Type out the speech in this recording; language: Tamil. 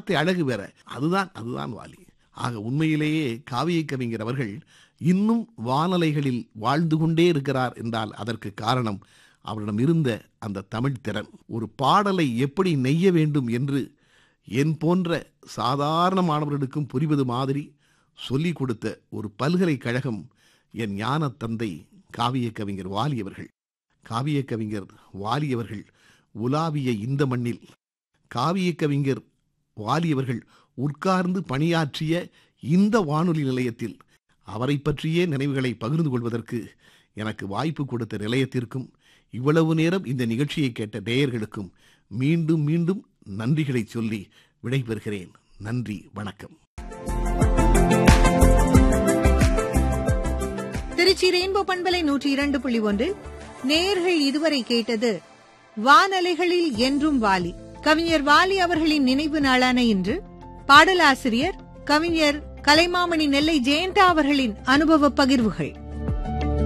வார்த்தை அழகு வேற அதுதான் அதுதான் வாலி ஆக உண்மையிலேயே காவிய கவிஞர் அவர்கள் இன்னும் வானலைகளில் வாழ்ந்து கொண்டே இருக்கிறார் என்றால் அதற்கு காரணம் அவரிடம் இருந்த அந்த தமிழ் திறன் ஒரு பாடலை எப்படி நெய்ய வேண்டும் என்று என் போன்ற சாதாரண மாணவர்களுக்கும் புரிவது மாதிரி சொல்லிக் கொடுத்த ஒரு பல்கலைக்கழகம் என் ஞான தந்தை காவிய கவிஞர் வாலியவர்கள் காவிய கவிஞர் வாலியவர்கள் உலாவிய இந்த மண்ணில் காவிய கவிஞர் வாலியவர்கள் உட்கார்ந்து பணியாற்றிய இந்த வானொலி நிலையத்தில் அவரை பற்றிய நினைவுகளை பகிர்ந்து கொள்வதற்கு எனக்கு வாய்ப்பு கொடுத்த நிலையத்திற்கும் இவ்வளவு நேரம் இந்த நிகழ்ச்சியை கேட்ட நேயர்களுக்கும் மீண்டும் மீண்டும் நன்றிகளை சொல்லி விடைபெறுகிறேன் நன்றி வணக்கம் திருச்சி ரெயின்போ பண்பலை நூற்றி இரண்டு புள்ளி ஒன்றில் நேர்கள் இதுவரை கேட்டது வானலைகளில் என்றும் வாலி கவிஞர் வாலி அவர்களின் நினைவு நாளான இன்று பாடலாசிரியர் கவிஞர் கலைமாமணி நெல்லை ஜெயந்தா அவர்களின் அனுபவ பகிர்வுகள்